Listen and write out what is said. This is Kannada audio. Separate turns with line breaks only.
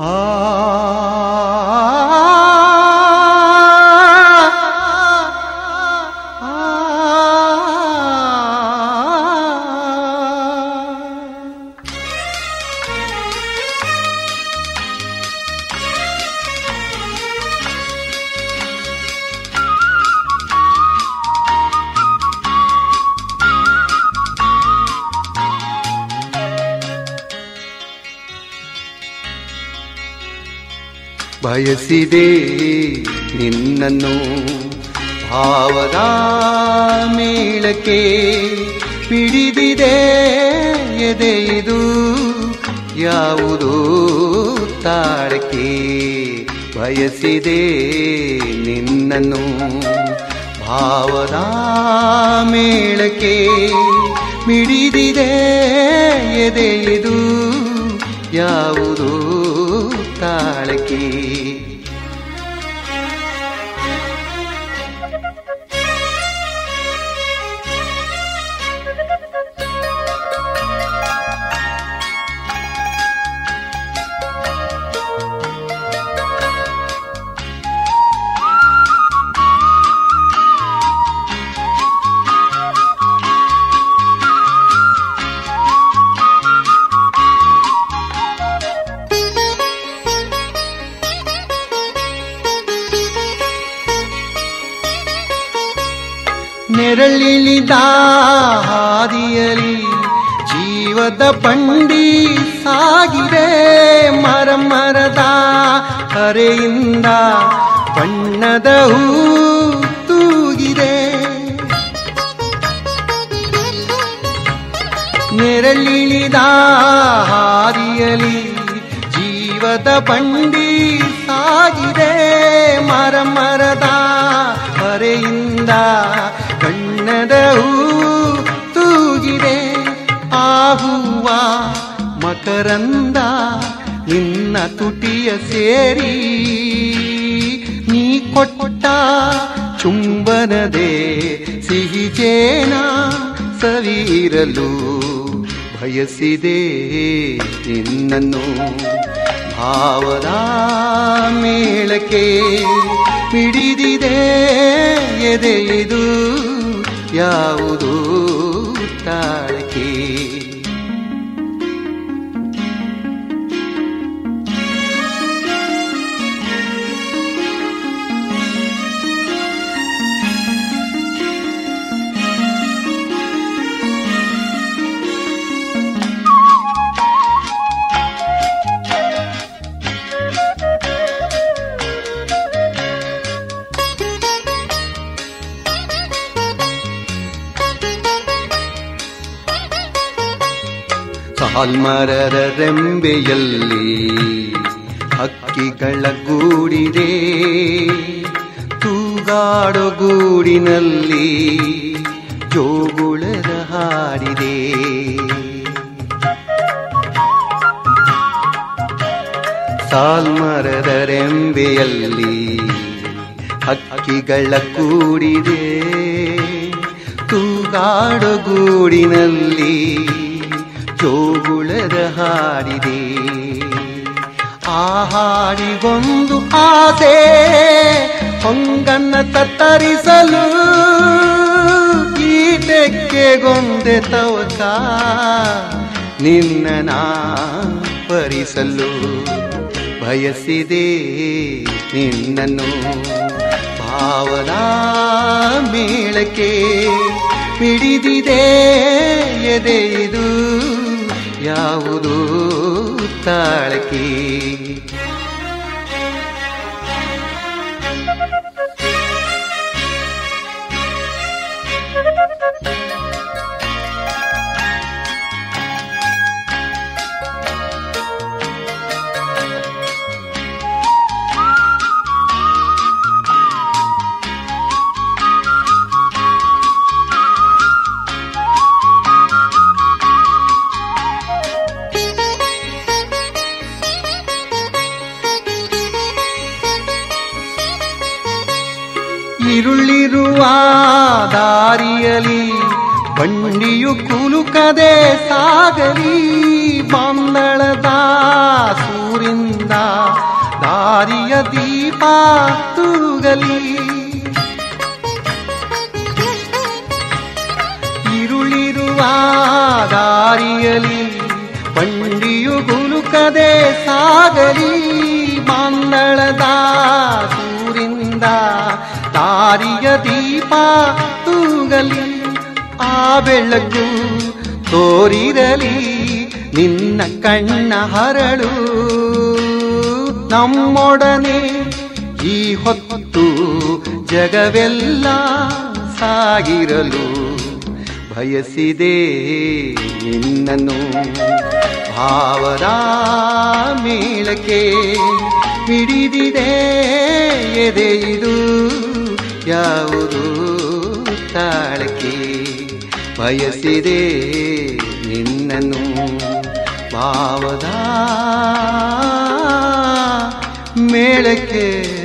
ಆ ಬಯಸಿದೆ ನಿನ್ನನ್ನು ಭಾವದ ಮೇಳಕ್ಕೆ ಪಿಡಿದಿದೆ ಎದೆ ಇದು ಯಾವುದು ತಾಳಕ್ಕೆ ಬಯಸಿದೆ ನಿನ್ನನ್ನು ಭಾವದ ಮೇಳಕ್ಕೆ ಮಿಡಿದಿದೆ ಎದೆ ಇದು ಯಾವುದು ತಾಳಕ್ಕೆ ನೆರಳಿಲಿದ ಹಾದಿಯಲಿ ಜೀವದ ಬಂಡಿ ಸಾಗಿದೆ ಮರ ಮರದ ಕರೆಯಿಂದ ಬಣ್ಣದ ಹೂ ತೂಗಿದೆ ನೆರಳಿಲಿದ ಹಾದಿಯಲಿ ಜೀವದ ಬಂಡಿ ಸಾಗಿದೆ ಮರ ಮರದ ಹೊರೆಯಿಂದ ಬಣ್ಣದ ಹೂ ತೂಗಿದೆ ಆ ಹೂವ ಮಕರಂದ ನಿನ್ನ ತುಟಿಯ ಸೇರಿ ನೀ ಕೊಟ್ಟ ಚುಂಬನದೆ ಸಿಹಿ ಜೇನ ಸವಿರಲು ಬಯಸಿದೆ ನಿನ್ನನ್ನು ಭಾವದ ಮೇಳಕ್ಕೆ ಮಿಡಿದಿದೆ ಎದೆ ಇದು ಯಾವುದು ತಾಳಕ್ಕೆ ಸಾಲ್ಮರದ ರೆಂಬೆಯಲ್ಲಿ ಹಕ್ಕಿಗಳ ಗೂಡಿದೆ ತೂಗಾಡೋ ಗೂಡಿನಲ್ಲಿ ಜೋಗುಳದ ಹಾಡಿದೆ ಸಾಲ್ಮರದ ರೆಂಬೆಯಲ್ಲಿ ಹಕ್ಕಿಗಳ ಕೂಡಿದೆ ತೂಗಾಡೋ ಗೂಡಿನಲ್ಲಿ ಜೋಗುಳದ ಹಾಡಿದೆ ಆ ಹಾಡಿಗೊಂದು ಆಸೆ ಹೊಂಗನ್ನ ತತ್ತರಿಸಲು ಗೀತೆಗೆಗೊಂದೆ ತವಕ ನಿನ್ನ ಪರಿಸಲು ಬಯಸಿದೆ ನಿನ್ನನ್ನು ಭಾವದ ಮೇಳಕ್ಕೆ ಪಿಡಿದಿದೆ ಎದೆ ಇದು ಯಾವುದು ತಾಳಕ್ಕೆ ಇರುಳಿರುವ ದಾರಿಯಲಿ ಬಂಡಿಯು ಕುಲುಕದೆ ಸಾಗಲಿ ಬಂದಳದ ಸೂರಿಂದ ದಾರಿಯ ದೀಪ ತೂಗಲಿ ಇರುಳಿರುವ ದಾರಿಯಲಿ ಬಂಡಿಯು ಗುಲುಕದೆ ಸಾಗಲಿ ಮಂದಳದ ಸೂರಿಂದ ದಾರಿಯ ದೀಪ ತೂಗಲಿ ಆ ಬೆಳಕು ತೋರಿರಲಿ ನಿನ್ನ ಕಣ್ಣ ಹರಳು ನಮ್ಮೊಡನೆ ಈ ಹೊತ್ತು ಜಗವೆಲ್ಲ ಸಾಗಿರಲು ಬಯಸಿದೆ ನಿನ್ನನ್ನು ಭಾವದ ಮೇಳಕ್ಕೆ ಹಿಡಿದಿದೆ ಎದೆ ಇದು ಯಾವುದು ತಾಳಕ್ಕೆ ಬಯಸಿದೆ ನಿನ್ನನ್ನು ಭಾವದ ಮೇಳಕ್ಕೆ